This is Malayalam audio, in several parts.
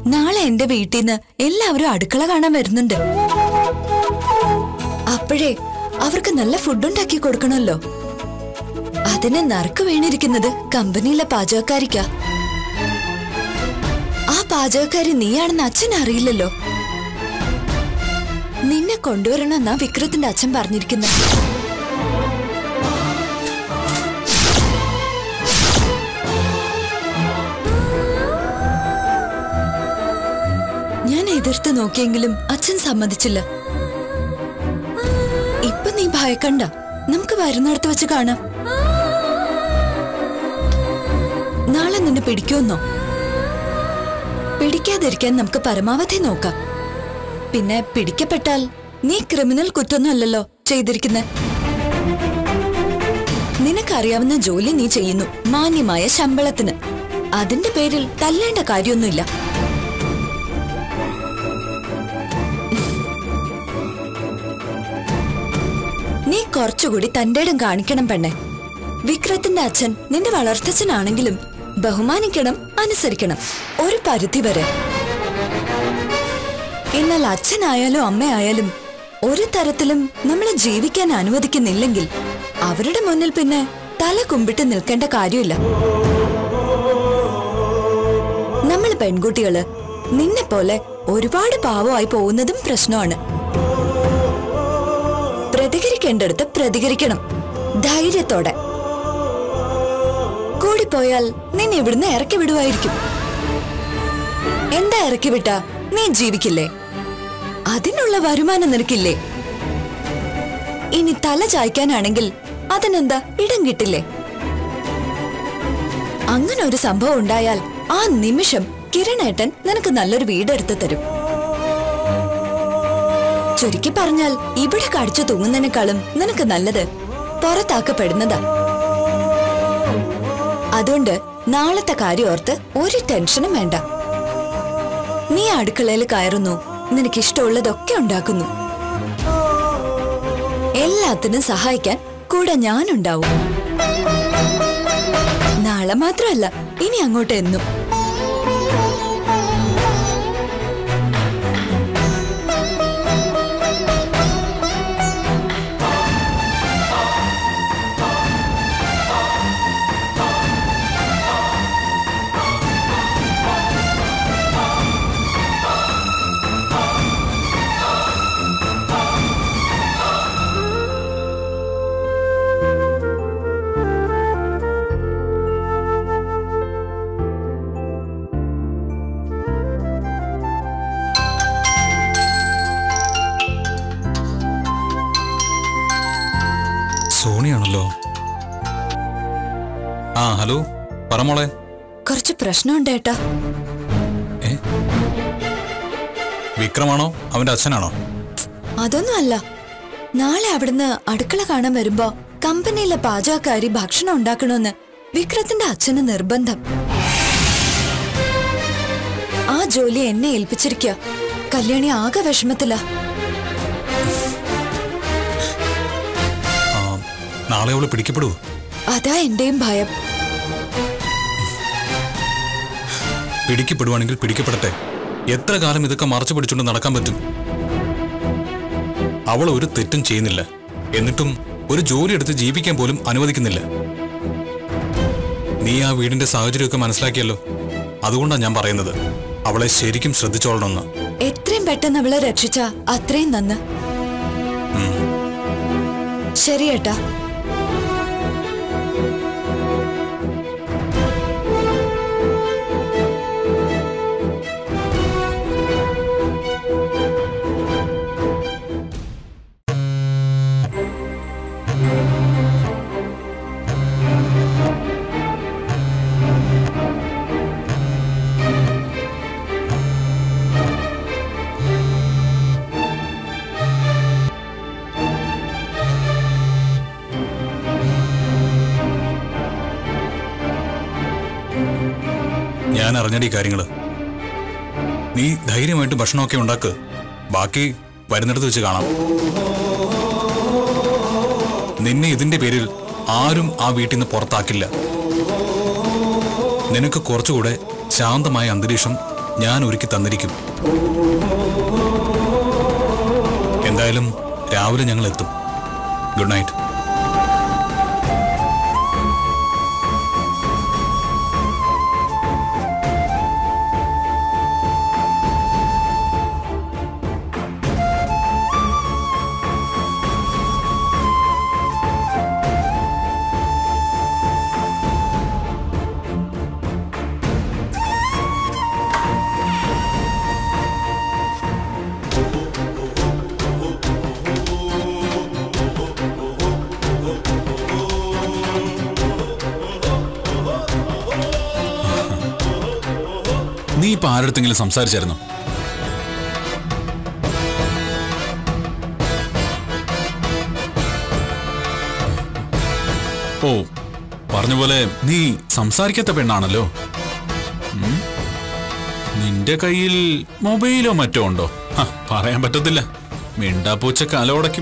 നാളെ എന്റെ വീട്ടിൽ നിന്ന് എല്ലാവരും അടുക്കള കാണാൻ വരുന്നുണ്ട് അപ്പോഴേ അവർക്ക് നല്ല ഫുഡ് ഉണ്ടാക്കി കൊടുക്കണമല്ലോ അതിന് നറുക്ക് വീണിരിക്കുന്നത് കമ്പനിയിലെ പാചകക്കാരിക്കാ ആ പാചകക്കാരി നീയാണെന്ന് അച്ഛൻ അറിയില്ലല്ലോ നിന്നെ കൊണ്ടുവരണമെന്നാ വിക്രത്തിന്റെ അച്ഛൻ പറഞ്ഞിരിക്കുന്നത് ഞാൻ എതിർത്ത് നോക്കിയെങ്കിലും അച്ഛൻ സമ്മതിച്ചില്ല ഇപ്പൊ നീ ഭയക്കണ്ട നമുക്ക് വരുന്നിടത്ത് വെച്ച് കാണാം നാളെ നിന്നെ പിടിക്കുമെന്നോ പിടിക്കാതിരിക്കാൻ നമുക്ക് പരമാവധി നോക്കാം പിന്നെ പിടിക്കപ്പെട്ടാൽ നീ ക്രിമിനൽ കുറ്റൊന്നും അല്ലല്ലോ ചെയ്തിരിക്കുന്നെ നിനക്കറിയാവുന്ന ജോലി നീ ചെയ്യുന്നു മാന്യമായ ശമ്പളത്തിന് അതിന്റെ പേരിൽ തല്ലേണ്ട കാര്യമൊന്നുമില്ല നീ കുറച്ചുകൂടി തന്റെ ഇടം കാണിക്കണം പെണ്ണെ വിക്രത്തിന്റെ അച്ഛൻ നിന്റെ വളർത്തച്ഛനാണെങ്കിലും ബഹുമാനിക്കണം അനുസരിക്കണം ഒരു പരിധി വരെ എന്നാൽ അച്ഛനായാലും അമ്മയായാലും ഒരു തരത്തിലും നമ്മളെ ജീവിക്കാൻ അനുവദിക്കുന്നില്ലെങ്കിൽ അവരുടെ മുന്നിൽ പിന്നെ തല കുമ്പിട്ട് നിൽക്കേണ്ട കാര്യമില്ല നമ്മൾ പെൺകുട്ടികള് നിന്നെ പോലെ ഒരുപാട് പാവമായി പോകുന്നതും പ്രശ്നമാണ് പ്രതികരിക്കേണ്ടടുത്ത് പ്രതികരിക്കണം ധൈര്യത്തോടെ കൂടിപ്പോയാൽ നിന്നെ ഇവിടുന്ന് ഇറക്കി വിടുവായിരിക്കും എന്താ ഇറക്കി വിട്ടാ നീ ജീവിക്കില്ലേ അതിനുള്ള വരുമാനം നിനക്കില്ലേ ഇനി തല ചായ്ക്കാനാണെങ്കിൽ അതിനെന്താ ഇടം കിട്ടില്ലേ അങ്ങനെ ഒരു സംഭവം ഉണ്ടായാൽ ആ നിമിഷം കിരണേട്ടൻ നിനക്ക് നല്ലൊരു വീടെടുത്ത് തരും ചുരുക്കി പറഞ്ഞാൽ ഇവിടെ കടിച്ചു തൂങ്ങുന്നതിനേക്കാളും നിനക്ക് നല്ലത് പുറത്താക്കപ്പെടുന്നതാ അതുകൊണ്ട് നാളത്തെ കാര്യം ഓർത്ത് ഒരു ടെൻഷനും വേണ്ട നീ അടുക്കളയിൽ കയറുന്നു നിനക്ക് ഇഷ്ടമുള്ളതൊക്കെ ഉണ്ടാക്കുന്നു എല്ലാത്തിനും സഹായിക്കാൻ കൂടെ ഞാനുണ്ടാവും നാളെ മാത്രമല്ല ഇനി അങ്ങോട്ട് എന്നും സോണിയാണല്ലോ ആ ഹലോ പറ മോളെ കുറച്ച് പ്രശ്നമുണ്ട് ഏട്ടാ ഏ വിക്രമാണോ അവന്റെ അച്ഛനാണോ അതൊന്നും അല്ല നാളെ അവിടുന്ന് അടുക്കള കാണാൻ വരുമ്പോ കമ്പനിയിലെ പാചകക്കാരി ഭക്ഷണം ഉണ്ടാക്കണമെന്ന് വിക്രത്തിന്റെ അച്ഛന് നിർബന്ധം ആ ജോലി എന്നെ ഏൽപ്പിച്ചിരിക്കുക കല്യാണി ആകെ വിഷമത്തിലാ ആ നാളെ അവള് പിടിക്കപ്പെടൂ അതാ എന്റെയും ഭയം പിടിക്കപ്പെടുവാണെങ്കിൽ പിടിക്കപ്പെടട്ടെ എത്ര കാലം ഇതൊക്കെ മറച്ചു പിടിച്ചുകൊണ്ട് നടക്കാൻ പറ്റും അവൾ ഒരു തെറ്റും ചെയ്യുന്നില്ല എന്നിട്ടും ഒരു ജോലി എടുത്ത് ജീവിക്കാൻ പോലും അനുവദിക്കുന്നില്ല നീ ആ വീടിന്റെ സാഹചര്യമൊക്കെ മനസ്സിലാക്കിയല്ലോ അതുകൊണ്ടാണ് ഞാൻ പറയുന്നത് അവളെ ശരിക്കും ശ്രദ്ധിച്ചോളണമെന്ന് എത്രയും പെട്ടെന്ന് അവളെ രക്ഷിച്ച അത്രയും നന്ന് ശരി ഏട്ടാ ഞാൻ അറിഞ്ഞടി കാര്യങ്ങള് നീ ധൈര്യമായിട്ട് ഭക്ഷണമൊക്കെ ഉണ്ടാക്ക് ബാക്കി വരുന്നിടത്ത് വെച്ച് കാണാം നിന്നെ ഇതിന്റെ പേരിൽ ആരും ആ വീട്ടിൽ നിന്ന് പുറത്താക്കില്ല നിനക്ക് കുറച്ചുകൂടെ ശാന്തമായ അന്തരീക്ഷം ഞാൻ ഒരുക്കി തന്നിരിക്കും എന്തായാലും രാവിലെ ഞങ്ങൾ എത്തും ഗുഡ് നൈറ്റ് നീ ഇപ്പൊ ആരടുത്തെങ്കിലും സംസാരിച്ചായിരുന്നോ ഓ പറഞ്ഞ പോലെ നീ സംസാരിക്കാത്ത പെണ്ണാണല്ലോ ഉം. നിന്റെ കയ്യിൽ മൊബൈലോ മറ്റോ ഉണ്ടോ ഹ, പറയാൻ പറ്റത്തില്ല മിണ്ടാപ്പൂച്ച കലോടയ്ക്കും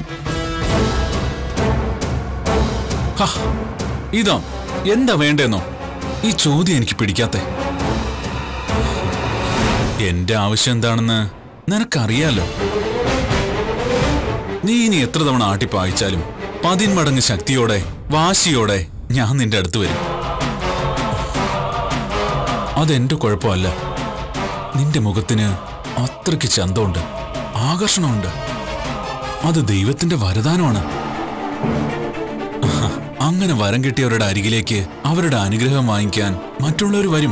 ഹ, ഇതാ എന്താ വേണ്ടെന്നോ ഈ ചോദ്യം എനിക്ക് പിടിക്കാത്തെ എന്റെ ആവശ്യം എന്താണെന്ന് നിനക്കറിയാലോ നീ ഇനി എത്ര തവണ ആട്ടിപ്പായിച്ചാലും പതിന്മടങ്ങ് ശക്തിയോടെ വാശിയോടെ ഞാൻ നിന്റെ അടുത്ത് വരും അതെന്റെ കുഴപ്പമല്ല നിന്റെ മുഖത്തിന് അത്രയ്ക്ക് ചന്തമുണ്ട് ആകർഷണമുണ്ട് അത് ദൈവത്തിന്റെ വരദാനമാണ് ആഹ്, അങ്ങനെ വരം കിട്ടിയവരുടെ അരികിലേക്ക് അവരുടെ അനുഗ്രഹം വാങ്ങിക്കാൻ മറ്റുള്ളവർ വരും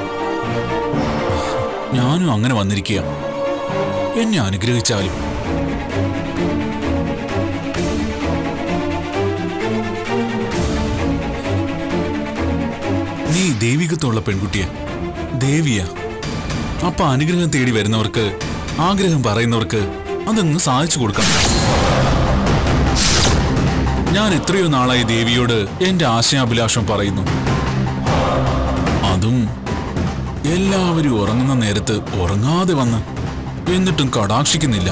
ഞാനും അങ്ങനെ വന്നിരിക്കുക എന്നെ അനുഗ്രഹിച്ചാലും നീ ദൈവികത്വമുള്ള പെൺകുട്ടിയെ ദേവിയ അപ്പൊ അനുഗ്രഹം തേടി വരുന്നവർക്ക് ആഗ്രഹം പറയുന്നവർക്ക് അതങ്ങ് സാധിച്ചു കൊടുക്കണം ഞാൻ എത്രയോ നാളായി ദേവിയോട് എന്റെ ആശയാഭിലാഷം പറയുന്നു അതും എല്ലാവരും ഉറങ്ങുന്ന നേരത്ത് ഉറങ്ങാതെ വന്ന് എന്നിട്ടും കടാക്ഷിക്കുന്നില്ല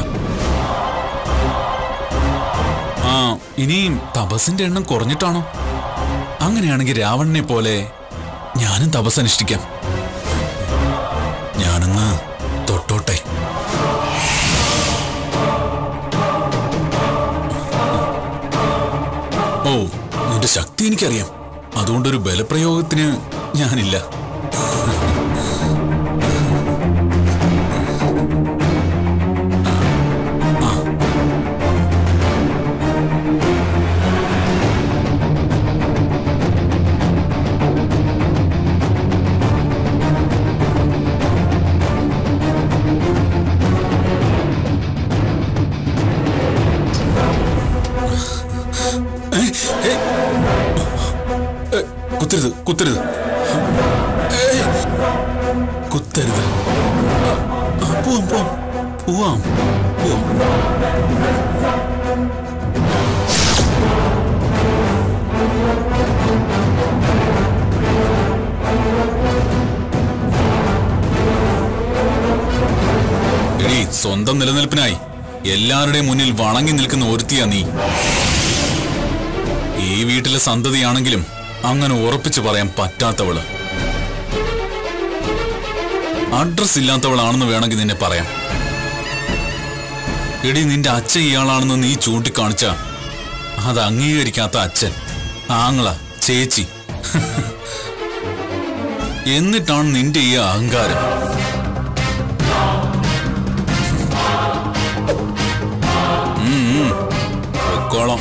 ആ ഇനിയും തപസ്സിന്റെ എണ്ണം കുറഞ്ഞിട്ടാണോ അങ്ങനെയാണെങ്കിൽ രാവണനെ പോലെ ഞാനും തപസ് അനുഷ്ഠിക്കാം ഞാനൊന്ന് തൊട്ടോട്ടെ ഓ നിന്റെ ശക്തി എനിക്കറിയാം അതുകൊണ്ടൊരു ബലപ്രയോഗത്തിന് ഞാനില്ല കുത്തരുത് കുത്തരുത് ഏയ്! കുത്തരുത് ആ, പോവാം പോവാം പോവാം പോവാം എടീ സ്വന്തം നിലനിൽപ്പിനായി എല്ലാവരുടെയും മുന്നിൽ വണങ്ങി നിൽക്കുന്ന ഒരുത്തിയാ നീ ഈ വീട്ടിലെ സന്തതിയാണെങ്കിലും അങ്ങനെ ഉറപ്പിച്ചു പറയാൻ പറ്റാത്തവള് അഡ്രസ് ഇല്ലാത്തവളാണെന്ന് വേണമെങ്കിൽ നിന്നെ പറയാം എടി നിന്റെ അച്ഛൻ ഇയാളാണെന്ന് നീ ചൂണ്ടിക്കാണിച്ച അത് അംഗീകരിക്കാത്ത അച്ഛൻ ആങ്ങള ചേച്ചി എന്നിട്ടാണ് നിന്റെ ഈ അഹങ്കാരം ഉം, ഉം. പൊക്കോളം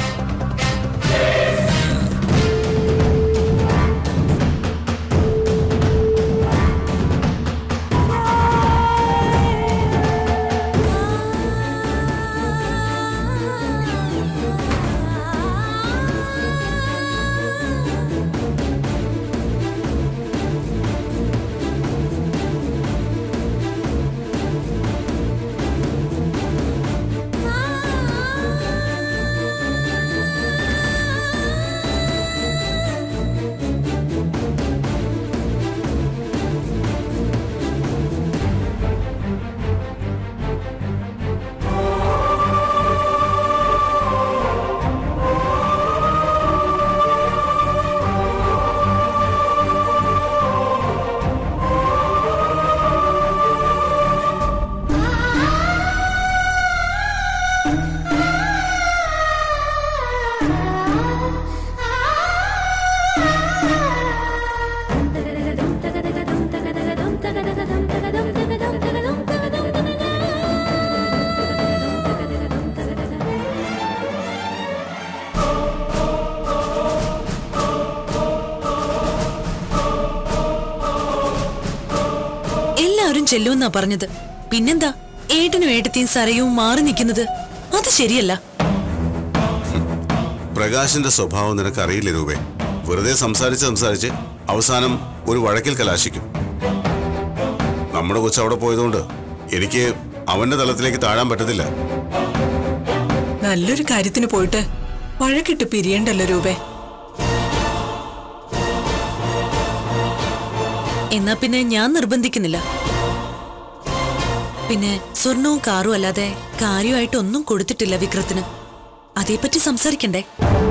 ചെല്ലുമെന്നാ പറഞ്ഞത് പിന്നെന്താ ഏട്ടനും ഏട്ടത്തെയും സരയും മാറി നിൽക്കുന്നത് അത് ശരിയല്ല പ്രകാശിന്റെ സ്വഭാവം നിനക്ക് അറിയില്ല രൂപേ വെറുതെ സംസാരിച്ച് സംസാരിച്ച് അവസാനം ഒരു വഴക്കിൽ കലാശിക്കും നമ്മുടെ കൊച്ചു അവിടെ പോയതുകൊണ്ട് എനിക്ക് അവന്റെ തലത്തിലേക്ക് താഴാൻ പറ്റത്തില്ല നല്ലൊരു കാര്യത്തിന് പോയിട്ട് വഴക്കിട്ട് പിരിയണ്ടല്ലോ രൂപേ എന്നാ പിന്നെ ഞാൻ നിർബന്ധിക്കുന്നില്ല പിന്നെ സ്വർണവും കാറും അല്ലാതെ കാര്യമായിട്ടൊന്നും കൊടുത്തിട്ടില്ല വിക്രത്തിന് അതേപ്പറ്റി സംസാരിക്കണ്ടേ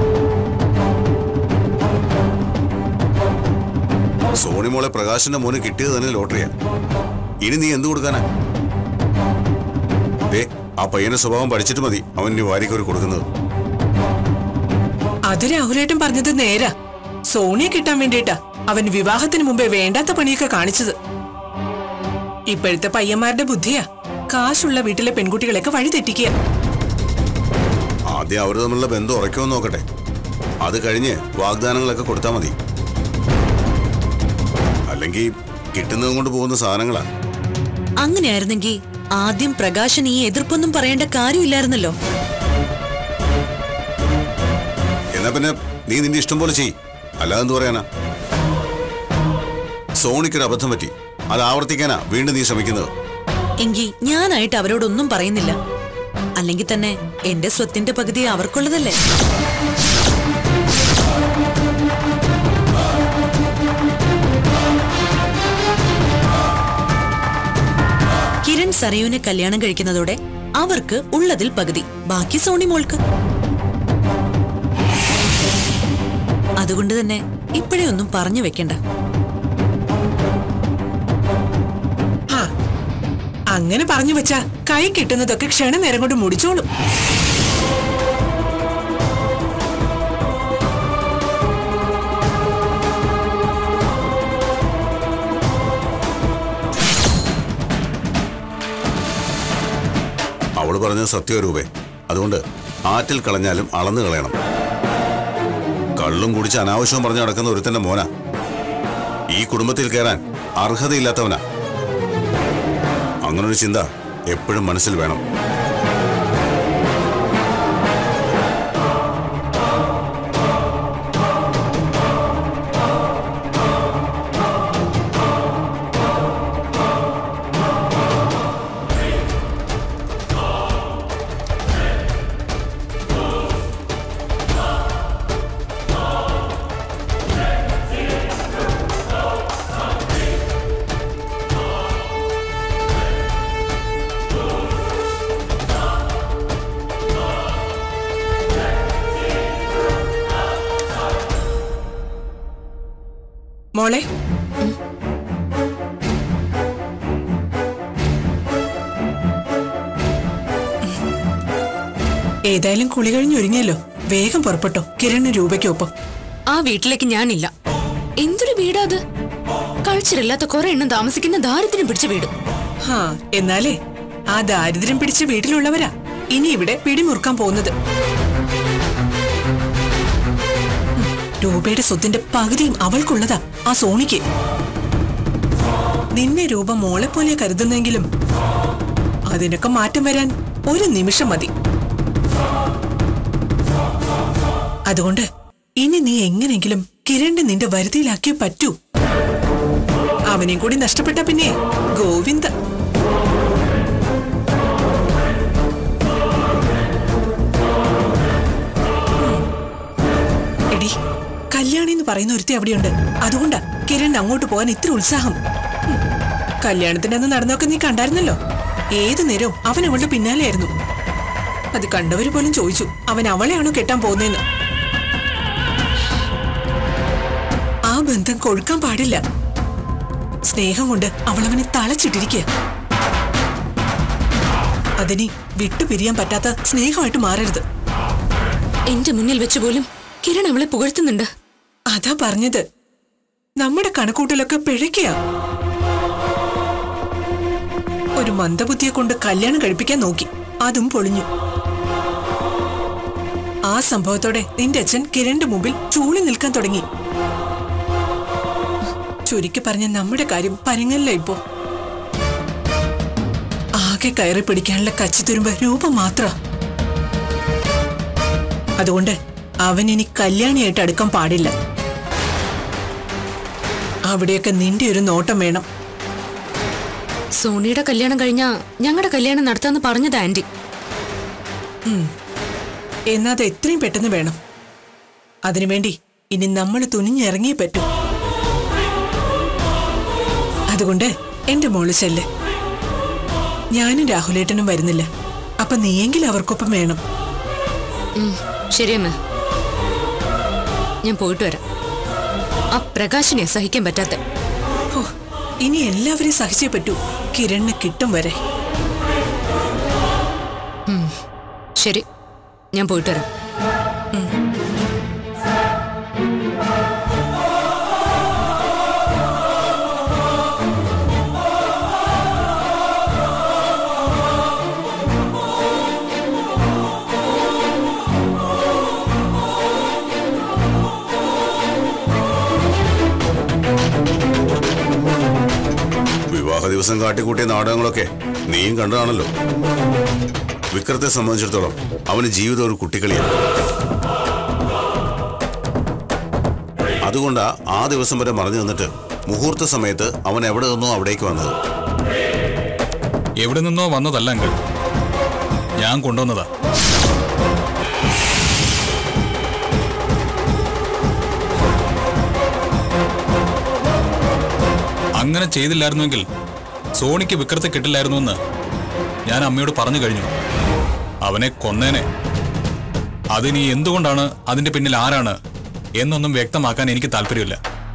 സോണി മോളെ പ്രകാശിന്റെ മോന് കിട്ടിയത് തന്നെ ലോട്ടറിയാ ഇനി നീ എന്ത് കൊടുക്കാനാ ദേ ആ പയ്യന്റെ സ്വഭാവം പഠിച്ചിട്ട് മതി അവൻ ഇനി വാരിക്കൊരു കൊടുക്കുന്നത് അത് രാഹുലേട്ടൻ പറഞ്ഞത് നേരാ സോണിയെ കിട്ടാൻ വേണ്ടിയിട്ടാ അവൻ വിവാഹത്തിന് മുമ്പേ വേണ്ടാത്ത പണിയൊക്കെ കാണിച്ചത് ഇപ്പോഴത്തെ പയ്യന്മാരുടെ ബുദ്ധിയാ കാശുള്ള വീട്ടിലെ പെൺകുട്ടികളെയൊക്കെ വഴി തെറ്റിക്കുക ആദ്യം അവർ തമ്മിലുള്ള ബന്ധം ഉറയ്ക്കുമോ നോക്കട്ടെ അത് കഴിഞ്ഞ് വാഗ്ദാനങ്ങളൊക്കെ കൊടുത്താൽ മതി അല്ലെങ്കിൽ കിട്ടുന്നതും കൊണ്ട് പോകുന്ന സാധനങ്ങളാ അങ്ങനെയായിരുന്നെങ്കിൽ ആദ്യം പ്രകാശൻ ഈ എതിർപ്പൊന്നും പറയേണ്ട കാര്യമില്ലായിരുന്നല്ലോ എന്നാ പിന്നെ നീ നിന്റെ ഇഷ്ടം പോലെ ചെയ് അല്ലാതെന്ത് പറയാനാ സോണിക്കൊരു അബദ്ധം പറ്റി അത് ആവർത്തിക്കാനാ വീണ്ടും നീ ശ്രമിക്കുന്നത് എങ്കിൽ ഞാനായിട്ട് അവരോടൊന്നും പറയുന്നില്ല അല്ലെങ്കിൽ തന്നെ എന്റെ സ്വത്തിന്റെ പകുതി അവർക്കുള്ളതല്ലേ കിരൺ സരയുവിനെ കല്യാണം കഴിക്കുന്നതോടെ അവർക്ക് ഉള്ളതിൽ പകുതി ബാക്കി സോണി മോൾക്ക് അതുകൊണ്ട് തന്നെ ഇപ്പോഴേ ഒന്നും പറഞ്ഞു വെക്കണ്ട ആ അങ്ങനെ പറഞ്ഞു വെച്ചാ കൈ കിട്ടുന്നതൊക്കെ ക്ഷണനേരം കൊണ്ട് മുടിച്ചോളും അവള് പറഞ്ഞത് സത്യമരൂപേ അതുകൊണ്ട് ആറ്റിൽ കളഞ്ഞാലും അളന്നു കളയണം കള്ളും കുടിച്ച് അനാവശ്യവും പറഞ്ഞു നടക്കുന്ന ഒരുത്തന്റെ മോന ഈ കുടുംബത്തിൽ കയറാൻ അർഹതയില്ലാത്തവനാ അങ്ങനൊരു ചിന്ത എപ്പോഴും മനസ്സിൽ വേണം മോളെ ഏതായാലും കുളി കഴിഞ്ഞൊരുങ്ങിയല്ലോ വേഗം പുറപ്പെട്ടോ കിരണ് രൂപയ്ക്കൊപ്പം ആ വീട്ടിലേക്ക് ഞാനില്ല എന്തൊരു വീടാ അത് കൾച്ചറില്ലാത്ത കുറെ എണ്ണം താമസിക്കുന്ന ദാരിദ്ര്യം പിടിച്ച വീട് ഹാ എന്നാലേ ആ ദാരിദ്ര്യം പിടിച്ച വീട്ടിലുള്ളവരാ ഇനി ഇവിടെ പിടിമുറുക്കാൻ പോകുന്നത് ഉം, രൂപയുടെ സ്വത്തിന്റെ പകുതിയും അവൾക്കുള്ളതാ ആ സോണിക്ക് നിന്നെ രൂപ മോളെ പോലെ കരുതുന്നെങ്കിലും അതിനൊക്കെ മാറ്റം വരാൻ ഒരു നിമിഷം മതി അതുകൊണ്ട് ഇനി നീ എങ്ങനെങ്കിലും കിരണിനെ നിന്റെ വരുതിയിലാക്കിയേ പറ്റൂ അവനെയും കൂടി നഷ്ടപ്പെട്ട പിന്നെ ഗോവിന്ദ എടി കല്യാണി എന്ന് പറയുന്ന ഒരുത്തി അവിടെയുണ്ട് അതുകൊണ്ടാ കിരൺ അങ്ങോട്ട് പോകാൻ ഇത്ര ഉത്സാഹം ഉം. കല്യാണത്തിന്റെ അന്ന് നടന്നൊക്കെ നീ കണ്ടായിരുന്നല്ലോ ഏതു നേരവും അവൻ അവളുടെ പിന്നാലെയായിരുന്നു അത് കണ്ടവര് പോലും ചോദിച്ചു അവൻ അവളെയാണോ കെട്ടാൻ പോകുന്നതെന്ന് ആ ബന്ധം കൊഴുക്കാൻ പാടില്ല സ്നേഹം കൊണ്ട് അവളവനെ തളച്ചിട്ടിരിക്കുക അതിനി വിട്ടുപിരിയാൻ പറ്റാത്ത സ്നേഹമായിട്ട് മാറരുത് എന്റെ മുന്നിൽ വെച്ച് പോലും കിരൺ അവളെ പുകഴ്ത്തുന്നുണ്ട് അതാ പറഞ്ഞത് നമ്മുടെ കണക്കൂട്ടലൊക്കെ പിഴയ്ക്കുക ഒരു മന്ദബുദ്ധിയെ കൊണ്ട് കല്യാണം കഴിപ്പിക്കാൻ നോക്കി അതും പൊളിഞ്ഞു ആ സംഭവത്തോടെ നിന്റെ അച്ഛൻ കിരണിന്റെ മുമ്പിൽ ചൂളി നിൽക്കാൻ തുടങ്ങി ചുരുക്കി പറഞ്ഞ നമ്മുടെ കാര്യം പരങ്ങല്ല ഇപ്പോ ആകെ കയറി പിടിക്കാനുള്ള കച്ചിത്തുരുമ്പ് രൂപം മാത്ര അതുകൊണ്ട് അവൻ ഇനി കല്യാണിയായിട്ട് അടുക്കാൻ പാടില്ല അവിടെയൊക്കെ നിന്റെ ഒരു നോട്ടം വേണം സോണിയുടെ കല്യാണം കഴിഞ്ഞാ ഞങ്ങളുടെ കല്യാണം നടത്താന്ന് പറഞ്ഞത് ആന്റി എന്നാ അത് എത്രയും പെട്ടെന്ന് വേണം അതിനുവേണ്ടി ഇനി നമ്മൾ തുനിഞ്ഞിറങ്ങിയേ പറ്റൂ അതുകൊണ്ട് എന്റെ മോള് ചെല്ല് ഞാനും രാഹുലേട്ടനും വരുന്നില്ല അപ്പൊ നീയെങ്കിലും അവർക്കൊപ്പം വേണം ഉം, ശരിയമ്മ ഞാൻ പോയിട്ട് വരാം ആ പ്രകാശിനെ സഹിക്കാൻ പറ്റാത്ത ഹോ, ഇനി എല്ലാവരെയും സഹിച്ചേ പറ്റൂ കിരണിന് കിട്ടും വരെ ശരി ഞാൻ പോയിട്ട് വരാം വിവാഹ ദിവസം കാട്ടിക്കൂട്ടിയ നാടകങ്ങളൊക്കെ നീയും കണ്ടതാണല്ലോ വിക്രത്തെ സംബന്ധിച്ചിടത്തോളം അവന് ജീവിതം ഒരു കുട്ടിക്കളിയാണ് അതുകൊണ്ടാ ആ ദിവസം വരെ മറഞ്ഞു നിന്നിട്ട് മുഹൂർത്ത സമയത്ത് അവൻ എവിടെ നിന്നോ അവിടേക്ക് വന്നത് എവിടെ നിന്നോ വന്നതല്ല അങ്കിൾ ഞാൻ കൊണ്ടുവന്നതാ അങ്ങനെ ചെയ്തില്ലായിരുന്നുവെങ്കിൽ സോണിക്ക് വിക്രത്തെ കിട്ടില്ലായിരുന്നു എന്ന് ഞാൻ അമ്മയോട് പറഞ്ഞു കഴിഞ്ഞു അവനെ കൊന്നേനെ അതിനി എന്തുകൊണ്ടാണ് അതിന്റെ പിന്നിൽ ആരാണ് എന്നൊന്നും വ്യക്തമാക്കാൻ എനിക്ക് താല്പര്യമില്ല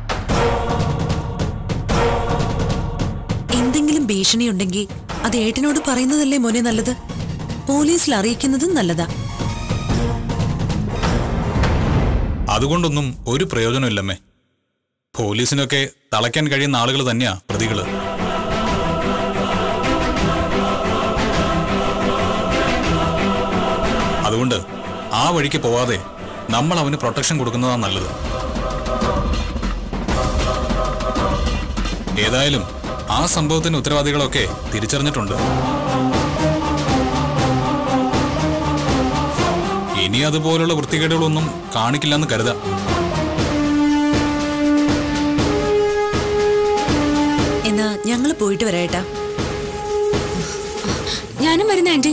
എന്തെങ്കിലും ഭീഷണിയുണ്ടെങ്കിൽ അത് ഏട്ടനോട് പറയുന്നതല്ലേ മോനെ നല്ലത് പോലീസിൽ അറിയിക്കുന്നതും നല്ലതാ അതുകൊണ്ടൊന്നും ഒരു പ്രയോജനമില്ലമ്മേ പോലീസിനൊക്കെ തളയ്ക്കാൻ കഴിയുന്ന ആളുകൾ തന്നെയാ പ്രതികള് അതുകൊണ്ട് ആ വഴിക്ക് പോവാതെ നമ്മൾ അവന് പ്രൊട്ടക്ഷൻ കൊടുക്കുന്നതാ നല്ലത് ഏതായാലും ആ സംഭവത്തിന് ഉത്തരവാദികളൊക്കെ തിരിച്ചറിഞ്ഞിട്ടുണ്ട് ഇനി അതുപോലുള്ള വൃത്തികേടുകളൊന്നും കാണിക്കില്ലെന്ന് കരുതാം എന്നാ ഞങ്ങൾ പോയിട്ട് വരാട്ടാ ഞാനും വരുന്ന ആന്റി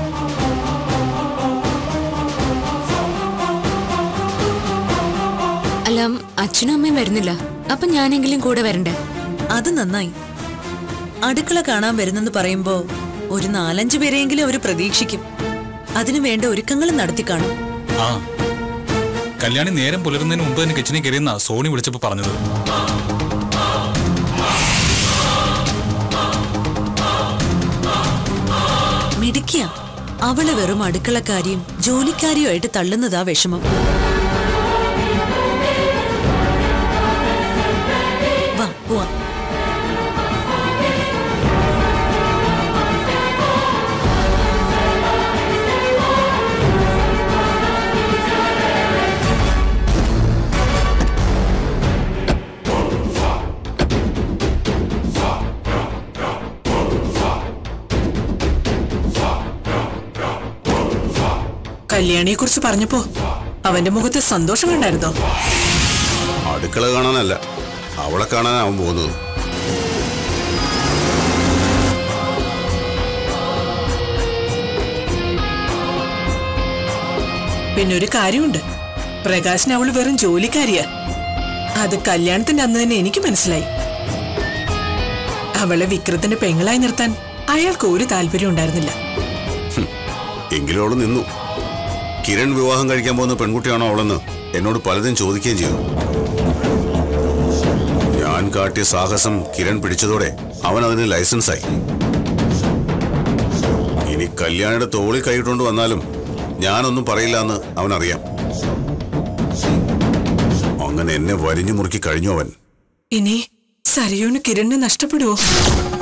അല്ല അച്ഛനും അമ്മയും വരുന്നില്ല അപ്പൊ ഞാനെങ്കിലും കൂടെ വരണ്ടേ അത് നന്നായി അടുക്കള കാണാൻ വരുന്നെന്ന് പറയുമ്പോ ഒരു നാലഞ്ചു പേരെയെങ്കിലും അവർ പ്രതീക്ഷിക്കും അതിനു വേണ്ട ഒരുക്കങ്ങളും നടത്തി കാണും ആ കല്യാണി നേരം പുലരുന്നതിന് മുമ്പ് തന്നെ കിച്ചണിൽ കയറിയെന്ന സോണി വിളിച്ചപ്പോ പറഞ്ഞത് മിടുക്കിയ അവള് വെറും അടുക്കളക്കാരിയും ജോലിക്കാരിയുമായിട്ട് തള്ളുന്നതാ വിഷമം വാ പോവാം കല്യാണിയെ കുറിച്ച് പറഞ്ഞപ്പോ അവന്റെ മുഖത്ത് സന്തോഷം കണ്ടായിരുന്നോ അടുക്കള കാണാനല്ല അവളെ കാണാനാ അവൻ പോകുന്നത് പിന്നെ ഒരു കാര്യമുണ്ട് പ്രകാശിന് അവള് വെറും ജോലിക്കാരിയാ അത് കല്യാണത്തിന്റെ അന്ന് തന്നെ എനിക്ക് മനസ്സിലായി അവളെ വിക്രത്തിന്റെ പെങ്ങളായി നിർത്താൻ അയാൾക്ക് ഒരു താല്പര്യം ഉണ്ടായിരുന്നില്ല എങ്കിലും അവള് നിന്നു കിരൺ വിവാഹം കഴിക്കാൻ പോകുന്ന പെൺകുട്ടിയാണോ അവളെന്ന് എന്നോട് പലതും ചോദിക്കുകയും ചെയ്തു ഞാൻ കാട്ടിയ സാഹസം കിരൺ പിടിച്ചതോടെ അവൻ അതിന് ലൈസൻസായി ഇനി കല്യാണിയുടെ തോളിൽ കൈയിട്ടുകൊണ്ട് വന്നാലും ഞാനൊന്നും പറയില്ല എന്ന് അവനറിയാം അങ്ങനെ എന്നെ വരിഞ്ഞു മുറുക്കി കഴിഞ്ഞു അവൻ ഇനി സരയൂന് കിരണിന് നഷ്ടപ്പെടുവോ